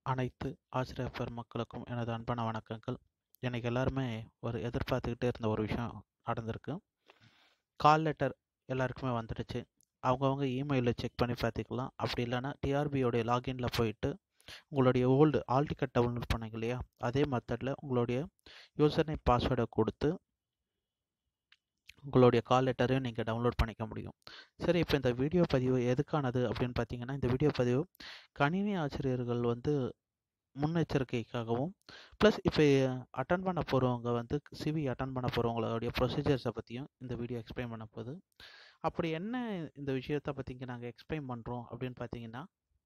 அனைத்து ஆசிரியர் பெருமக்களுக்கும் எனது அன்பான வணக்கங்கள் இன்னைக்கு எல்லாருமே ஒரு எதிர்பார்த்துக்கிட்டே இருந்த ஒரு விஷயம் நடந்திருக்கு கால் லெட்டர் எல்லாருக்குமே வந்துடுச்சு அவங்கவுங்க இமெயிலில் செக் பண்ணி பார்த்துக்கலாம் அப்படி இல்லைன்னா டிஆர்பியோடைய லாகின்ல போயிட்டு உங்களுடைய ஓல்டு ஆல் டிக்கெட் டவுன்லோட் பண்ணீங்க இல்லையா அதே மெத்தடில் உங்களுடைய யூசர் நேம் பாஸ்வேர்டை கொடுத்து உங்களுடைய கால் லெட்டரையும் நீங்கள் டவுன்லோட் பண்ணிக்க முடியும் சரி இப்போ இந்த வீடியோ பதிவு எதுக்கானது அப்படின்னு பார்த்தீங்கன்னா இந்த வீடியோ பதிவு கணினி ஆசிரியர்கள் வந்து முன்னெச்சரிக்கைக்காகவும் ப்ளஸ் இப்போ அட்டன் பண்ண போகிறவங்க வந்து சிவி அட்டன் பண்ண போகிறவங்களுடைய ப்ரொசீஜர்ஸை பற்றியும் இந்த வீடியோ எக்ஸ்பிளைன் பண்ண போகுது அப்படி என்ன இந்த விஷயத்தை பற்றிங்க நாங்கள் எக்ஸ்பிளைன் பண்ணுறோம் அப்படின்னு பார்த்தீங்கன்னா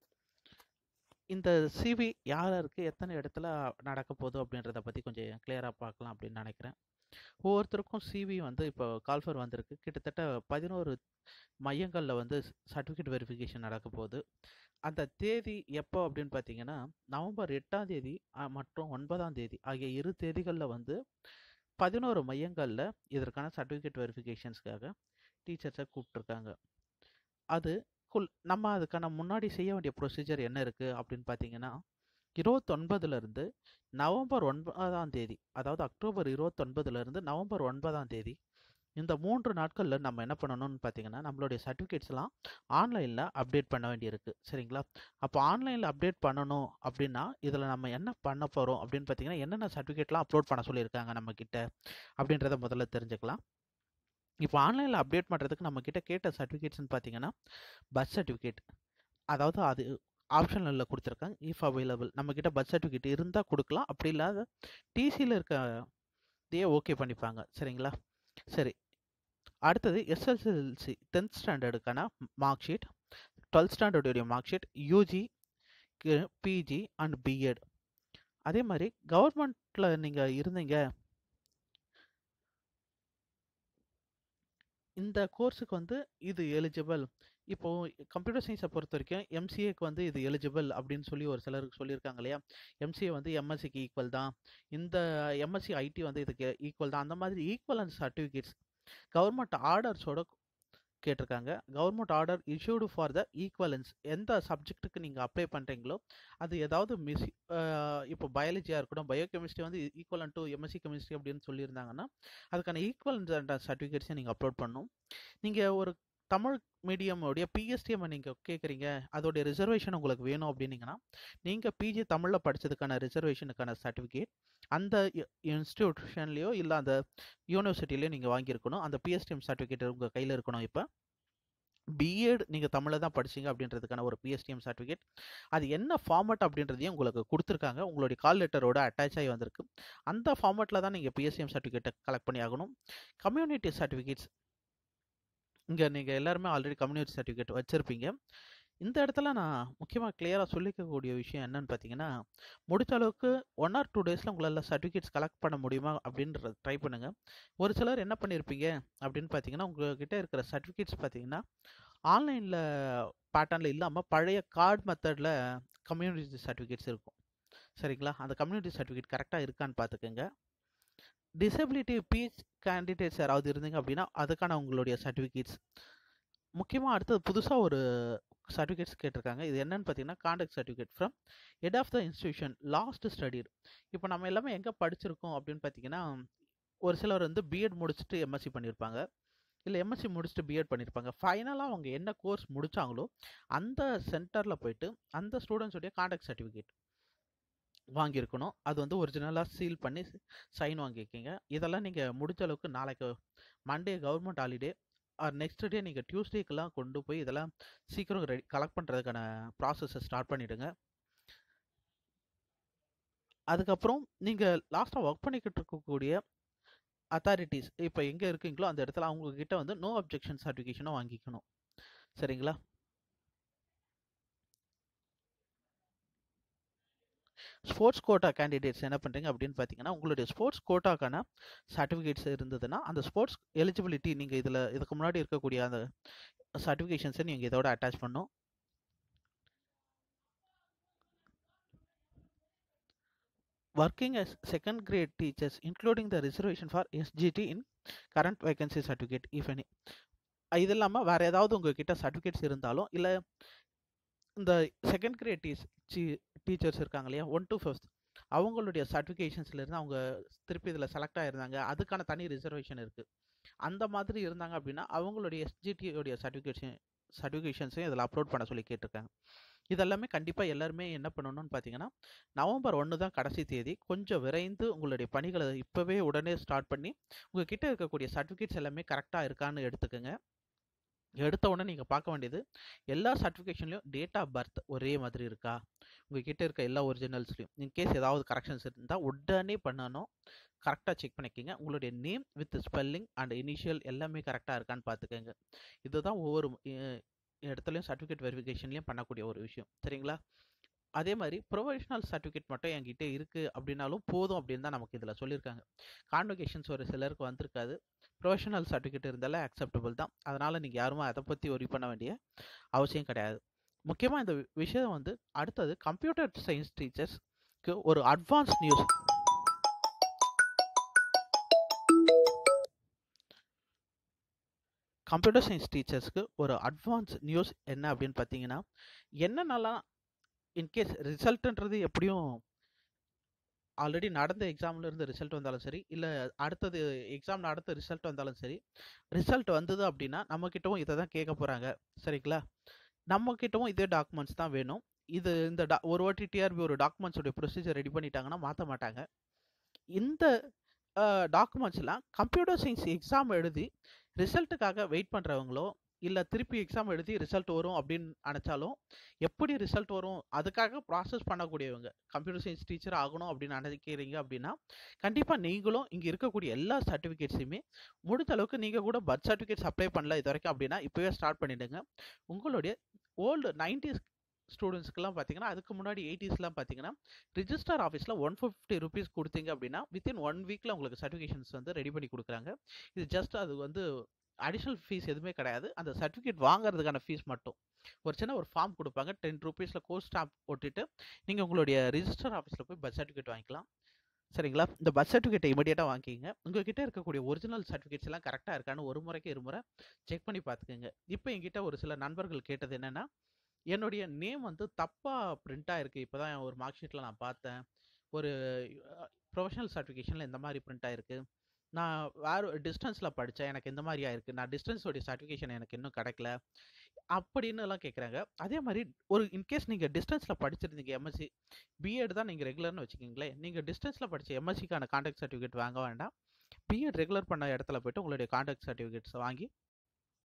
இந்த சிவி யாருக்கு எத்தனை இடத்துல நடக்க போகுது அப்படின்றத பற்றி கொஞ்சம் கிளியராக பார்க்கலாம் அப்படின்னு நினைக்கிறேன் ஒவ்வொருத்தருக்கும் சிவி வந்து இப்போ கால்ஃபர் வந்திருக்கு கிட்டத்தட்ட பதினோரு மையங்களில் வந்து சர்டிஃபிகேட் வெரிஃபிகேஷன் நடக்க போகுது அந்த தேதி எப்போ அப்படின்னு பார்த்தீங்கன்னா நவம்பர் எட்டாம் தேதி அஹ், மற்றும் ஒன்பதாம் தேதி ஆகிய இரு தேதிகளில் வந்து பதினோரு மையங்களில் இதற்கான சர்டிஃபிகேட் வெரிஃபிகேஷன்ஸ்க்காக டீச்சர்ஸை கூப்பிட்ருக்காங்க அது குல் நம்ம அதுக்கான முன்னாடி செய்ய வேண்டிய ப்ரொசீஜர் என்ன இருக்குது அப்படின்னு பார்த்தீங்கன்னா இருபத்தொன்பதுலேருந்து நவம்பர் ஒன்பதாம் தேதி அதாவது அக்டோபர் இருபத்தொன்பதுலேருந்து நவம்பர் ஒன்பதாம் தேதி இந்த மூன்று நாட்களில் நம்ம என்ன பண்ணணும்னு பார்த்தீங்கன்னா நம்மளுடைய சர்டிஃபிகேட்ஸ்லாம் ஆன்லைனில் அப்டேட் பண்ண வேண்டியிருக்கு சரிங்களா அப்போ ஆன்லைனில் அப்டேட் பண்ணணும் அப்படின்னா இதில் நம்ம என்ன பண்ண போகிறோம் அப்படின்னு பார்த்தீங்கன்னா என்னென்ன சர்டிஃபிகேட்லாம் அப்லோட் பண்ண சொல்லியிருக்காங்க நம்ம கிட்ட அப்படின்றத முதல்ல தெரிஞ்சுக்கலாம் இப்போ ஆன்லைனில் அப்டேட் பண்ணுறதுக்கு நம்ம கிட்ட கேட்ட சர்டிஃபிகேட்ஸ்னு பார்த்தீங்கன்னா பர்த் சர்டிஃபிகேட் அதாவது அது ஆப்ஷனில் கொடுத்துருக்காங்க இஃப் அவைலபிள் நம்மக்கிட்ட பர்த் சர்டிஃபிகேட் இருந்தால் கொடுக்கலாம் அப்படி இல்லாத டிசியில் இருக்க இதையே ஓகே பண்ணிப்பாங்க சரிங்களா சரி அடுத்தது எஸ்எஸ்எல்சி டென்த் ஸ்டாண்டர்டுக்கான மார்க் ஷீட் டுவெல்த் ஸ்டாண்டர்டுடைய mark sheet UG PG and BEd அதே மாதிரி கவர்மெண்ட்டில் நீங்கள் இருந்தீங்க இந்த கோர்ஸுக்கு வந்து இது எலிஜிபிள் இப்போ கம்ப்யூட்டர் சயின்ஸை பொறுத்த வரைக்கும் எம்சிஏக்கு வந்து இது எலிஜிபிள் அப்படின்னு சொல்லி ஒரு சிலருக்கு சொல்லியிருக்காங்க இல்லையா எம்சிஏ வந்து எம்எஸ்சிக்கு ஈக்குவல் தான் இந்த எம்எஸ்சி ஐடி வந்து இதுக்கு ஈக்குவல் தான் அந்த மாதிரி ஈக்குவலன்ஸ் சர்டிஃபிகேட்ஸ் கவர்மெண்ட் ஆர்டர்ஸோட கேட்டிருக்காங்க government order issued for the equivalence எந்த சப்ஜெக்ட்டுக்கு நீங்கள் அப்ளை பண்ணுறீங்களோ அது ஏதாவது மிஸ் இப்போ பயாலஜியாக இருக்கட்டும் பயோகெமிஸ்ட்ரி வந்து ஈக்குவலன் டு எம்எஸ்சி கெமிஸ்ட்ரி அப்படின்னு சொல்லியிருந்தாங்கன்னா அதுக்கான ஈக்குவலன்ஸ் சர்டிஃபிகேட்ஸை நீங்கள் அப்லோட் பண்ணணும் நீங்கள் ஒரு தமிழ் மீடியமோடைய பிஎஸ்டிஎம் நீங்கள் கேட்குறீங்க அதோடைய ரிசர்வேஷன் உங்களுக்கு வேணும் அப்படின்னீங்கன்னா நீங்கள் பிஜி தமிழில் படித்ததுக்கான ரிசர்வேஷனுக்கான சர்டிஃபிகேட் அந்த இன்ஸ்டியூஷன்லேயோ இல்லை அந்த யூனிவர்சிட்டிலையோ நீங்கள் வாங்கியிருக்கணும் அந்த பிஎஸ்டிஎம் சர்டிஃபிகேட் உங்கள் கையில் இருக்கணும் இப்போ பிஎட் நீங்கள் தமிழில் தான் படிச்சீங்க அப்படின்றதுக்கான ஒரு பிஎஸ்டிஎம் சர்டிஃபிகேட் அது என்ன ஃபார்மட் அப்படின்றதையும் உங்களுக்கு கொடுத்துருக்காங்க உங்களுடைய கால் லெட்டரோட அட்டாச் ஆகி வந்திருக்கு அந்த ஃபார்மட்டில் தான் நீங்கள் பிஎஸ்டிஎம் சர்டிஃபிகேட்டை கலெக்ட் பண்ணி ஆகணும் கம்யூனிட்டி சர்டிஃபிகேட்ஸ் இங்கே நீங்கள் எல்லாருமே ஆல்ரெடி கம்யூனிட்டி சர்டிஃபிகேட் வச்சுருப்பீங்க இந்த இடத்துல நான் முக்கியமாக கிளியராக சொல்லிக்கக்கூடிய விஷயம் என்னன்னு பார்த்தீங்கன்னா முடிச்ச அளவுக்கு ஒன் ஆர் டூ டேஸில் உங்களால் சர்டிஃபிகேட்ஸ் கலெக்ட் பண்ண முடியுமா அப்படின்றத ட்ரை பண்ணுங்கள் ஒரு சிலர் என்ன பண்ணியிருப்பீங்க அப்படின்னு பார்த்தீங்கன்னா உங்ககிட்ட இருக்கிற சர்டிஃபிகேட்ஸ் பார்த்தீங்கன்னா ஆன்லைனில் பேட்டர்னில் இல்லாமல் பழைய கார்டு மெத்தடில் கம்யூனிட்டி சர்டிஃபிகேட்ஸ் இருக்கும் சரிங்களா அந்த கம்யூனிட்டி சர்டிஃபிகேட் கரெக்டாக இருக்கான்னு பார்த்துக்கோங்க டிசபிலிட்டி பீச் கேண்டிடேட்ஸ் யாராவது இருந்தீங்க அப்படின்னா அதுக்கான உங்களுடைய சர்டிஃபிகேட்ஸ் முக்கியமாக அடுத்தது புதுசாக ஒரு சர்டிஃபிகேட்ஸ் கேட்டிருக்காங்க இது என்னன்னு பார்த்தீங்கன்னா conduct certificate from head of the institution last study இப்போ நம்ம எல்லாமே எங்கே படிச்சிருக்கோம் அப்படின்னு பார்த்தீங்கன்னா ஒரு சிலர் வந்து பிஎட் முடிச்சுட்டு எம்எஸ்சி பண்ணியிருப்பாங்க இல்லை எம்எஸ்சி முடிச்சுட்டு பிஎட் பண்ணியிருப்பாங்க ஃபைனலாக அவங்க என்ன கோர்ஸ் முடித்தாங்களோ அந்த சென்டரில் போயிட்டு அந்த ஸ்டூடெண்ட்ஸுடைய கான்டாக்ட் சர்டிஃபிகேட் வாங்கியிருக்கணும் அது வந்து ஒரிஜினலாக சீல் பண்ணி சைன் வாங்கிக்கிங்க இதெல்லாம் நீங்கள் முடிஞ்ச அளவுக்கு நாளைக்கு Monday government holiday or next day நீங்கள் டியூஸ்டேக்கெல்லாம் கொண்டு போய் இதெல்லாம் சீக்கிரம் ரெடி கலெக்ட் பண்ணுறதுக்கான ப்ராசஸை ஸ்டார்ட் பண்ணிவிடுங்க அதுக்கப்புறம் நீங்கள் லாஸ்ட்டாக ஒர்க் பண்ணிக்கிட்டு இருக்கக்கூடிய அத்தாரிட்டிஸ் இப்போ எங்கே இருக்கீங்களோ அந்த இடத்துல அவங்கக்கிட்ட வந்து நோ அப்ஜெக்ஷன் சர்டிஃபிகேஷனும் வாங்கிக்கணும் சரிங்களா ஸ்போர்ட்ஸ் கோட்டா கேண்டிடேட்ஸ் என்ன பண்ணுறீங்க அப்படின்னு பார்த்தீங்கன்னா உங்களுடைய ஸ்போர்ட்ஸ் கோட்டாக்கான சர்டிஃபிகேட்ஸ் இருந்ததுன்னா அந்த ஸ்போர்ட்ஸ் எலிஜிபிலிட்டி நீங்கள் இதில் இதுக்கு முன்னாடி இருக்கக்கூடிய அந்த சர்டிஃபிகேஷன்ஸை நீங்கள் இதோட அட்டாச் பண்ணும் working as second grade teachers including the reservation for SGT in current vacancy certificate if any இது இல்லாமல் வேறு ஏதாவது உங்ககிட்ட சர்டிஃபிகேட்ஸ் இருந்தாலும் இல்லை இந்த செகண்ட் கிரேட் டீச் டீச்சர்ஸ் இருக்காங்க இல்லையா ஒன் டு ஃபிஃப்த் அவங்களுடைய சர்டிஃபிகேஷன்ஸ்லேருந்து அவங்க திருப்பி இதில் செலக்ட் ஆகிருந்தாங்க அதுக்கான தனி ரிசர்வேஷன் இருக்குது அந்த மாதிரி இருந்தாங்க அப்படின்னா அவங்களுடைய எஸ்ஜிடியோடைய சர்டிஃபிகேஷன் சர்டிஃபிகேஷன்ஸையும் இதில் அப்லோட் பண்ண சொல்லி கேட்டிருக்காங்க இதெல்லாமே கண்டிப்பாக எல்லாருமே என்ன பண்ணணும்னு பார்த்தீங்கன்னா நவம்பர் ஒன்று தான் கடைசி தேதி கொஞ்சம் விரைந்து உங்களுடைய பணிகளை இப்போவே உடனே ஸ்டார்ட் பண்ணி உங்கள் கிட்ட இருக்கக்கூடிய சர்டிஃபிகேட்ஸ் எல்லாமே கரெக்டாக இருக்கான்னு எடுத்துக்கோங்க எடுத்த உடனே நீங்கள் பார்க்க வேண்டியது எல்லா சர்டிஃபிகேஷன்லையும் டேட் ஆஃப் பர்த் ஒரே மாதிரி இருக்கா உங்கள் கிட்ட இருக்க எல்லா ஒரிஜினல்ஸ்லையும் இன்கேஸ் ஏதாவது கரெக்ஷன்ஸ் இருந்தால் உடனே பண்ணணும் கரெக்டாக செக் பண்ணிக்கோங்க உங்களுடைய name with spelling and initial எல்லாமே கரெக்டாக இருக்கான்னு பார்த்துக்கோங்க இதுதான் ஒவ்வொரு அஹ், இடத்துலையும் சர்டிஃபிகேட் வெரிஃபிகேஷன்லையும் பண்ணக்கூடிய ஒரு விஷயம் சரிங்களா அதே மாதிரி ப்ரொஃபஷனல் சர்டிஃபிகேட் மட்டும் என்கிட்ட இருக்குது அப்படின்னாலும் போதும் அப்படின்னு தான் நமக்கு இதில் சொல்லியிருக்காங்க கான்வெகேஷன்ஸ் ஒரு சிலருக்கு வந்திருக்காது ப்ரொஃபஷனல் சர்டிஃபிகேட் இருந்தாலே அக்செப்டபிள் தான் அதனால் நீங்கள் யாருமே அதை பற்றி ஒரி பண்ண வேண்டிய அவசியம் கிடையாது முக்கியமாக இந்த வி- விஷயம் வந்து அடுத்தது கம்ப்யூட்டர் சயின்ஸ் டீச்சர்ஸ்க்கு ஒரு அட்வான்ஸ் நியூஸ் கம்ப்யூட்டர் சயின்ஸ் டீச்சர்ஸ்க்கு ஒரு அட்வான்ஸ் நியூஸ் என்ன அப்படின்னு பார்த்தீங்கன்னா என்னென்னலாம் இன்கேஸ் ரிசல்ட்டுன்றது எப்படியும் ஆல்ரெடி நடந்த எக்ஸாம்ல இருந்து ரிசல்ட் வந்தாலும் சரி இல்லை அடுத்தது எக்ஸாம் நடந்த ரிசல்ட் வந்தாலும் சரி ரிசல்ட் வந்தது அப்படின்னா நம்மக்கிட்டவும் இதை தான் கேட்க போகிறாங்க சரிங்களா நம்மக்கிட்டவும் இதே டாக்குமெண்ட்ஸ் தான் வேணும் இது இந்த டா ஒரு வாட்டி டிஆர்பி ஒரு டாக்குமெண்ட்ஸோடைய ப்ரொசீஜர் ரெடி பண்ணிட்டாங்கன்னா மாற்ற மாட்டாங்க இந்த டாக்குமெண்ட்ஸ்லாம் கம்ப்யூட்டர் சயின்ஸ் எக்ஸாம் எழுதி ரிசல்ட்டுக்காக வெயிட் பண்ணுறவங்களோ இல்லை திருப்பி எக்ஸாம் எழுதி ரிசல்ட் வரும் அப்படின்னு நினச்சாலும் எப்படி ரிசல்ட் வரும் அதுக்காக ப்ராசஸ் பண்ணக்கூடியவங்க கம்ப்யூட்டர் சயின்ஸ் டீச்சர் ஆகணும் அப்படின்னு நினைக்கிறீங்க அப்படின்னா கண்டிப்பாக நீங்களும் இங்கே இருக்கக்கூடிய எல்லா சர்டிஃபிகேட்ஸையுமே முடிஞ்ச அளவுக்கு நீங்கள் கூட பர்த் சர்டிஃபிகேட்ஸ் அப்ளை பண்ணல இது வரைக்கும் அப்படின்னா இப்போவே ஸ்டார்ட் பண்ணிடுங்க உங்களுடைய ஓல்டு நைன்டிஸ் ஸ்டூடெண்ட்ஸ்க்குலாம் பார்த்தீங்கன்னா அதுக்கு முன்னாடி எயிட்டிஸ்லாம் பார்த்தீங்கன்னா ரிஜிஸ்டர் ஆஃபீஸில் ஒன் ஃபிஃப்டி ருபீஸ் கொடுத்தீங்க அப்படின்னா வித்தின் ஒன் வீக்கில் உங்களுக்கு சர்டிஃபிகேஷன்ஸ் வந்து ரெடி பண்ணி கொடுக்குறாங்க இது ஜஸ்ட் அது வந்து அடிஷ்னல் ஃபீஸ் எதுவுமே கிடையாது அந்த சர்டிஃபிகேட் வாங்குறதுக்கான ஃபீஸ் மட்டும் ஒரு சின்ன ஒரு ஃபார்ம் கொடுப்பாங்க டென் ருபீஸில் கோர்ஸ் ஸ்டாம்ப் போட்டுட்டு நீங்கள் உங்களுடைய ரிஜிஸ்டர் ஆஃபீஸில் போய் பர்த் சர்டிஃபிகேட் வாங்கிக்கலாம் சரிங்களா இந்த பர்த் சர்டிஃபிகேட்டை இமீடியட்டாக வாங்கிக்கிங்க உங்ககிட்ட இருக்கக்கூடிய ஒரிஜினல் சர்டிஃபிகேட்ஸ் எல்லாம் கரெக்டாக இருக்கான்னு ஒரு முறைக்கு இருமுறை செக் பண்ணி பார்த்துக்கோங்க இப்போ என்கிட்ட ஒரு சில நண்பர்கள் கேட்டது என்னென்னா என்னுடைய நேம் வந்து தப்பாக பிரிண்ட் ஆயிருக்கு இப்போ தான் ஒரு மார்க் ஷீட்டில் நான் பார்த்தேன் ஒரு ப்ரொஃபஷனல் சர்டிஃபிகேஷனில் இந்த மாதிரி பிரிண்ட் ஆயிருக்கு நான் வேறு டிஸ்டன்ஸில் படித்தேன் எனக்கு இந்த மாதிரி ஆயிருக்கு நான் டிஸ்டன்ஸோடைய சர்டிஃபிகேஷன் எனக்கு இன்னும் கிடைக்கல அப்படின்னு எல்லாம் கேட்குறாங்க அதே மாதிரி ஒரு இன்கேஸ் நீங்கள் டிஸ்டன்ஸில் படிச்சிருந்தீங்க எம்எஸ்சி பிஎட் தான் நீங்கள் ரெகுலர்னு வச்சுக்கிங்களேன் நீங்கள் டிஸ்டன்ஸில் படித்த எம்எஸ்சிக்கான கான்டாக்ட் சர்டிஃபிகேட் வாங்க வேண்டாம் பிஎட் ரெகுலர் பண்ண இடத்துல போய்ட்டு உங்களுடைய கான்டாக்ட் சர்டிஃபிகேட்ஸ் வாங்கி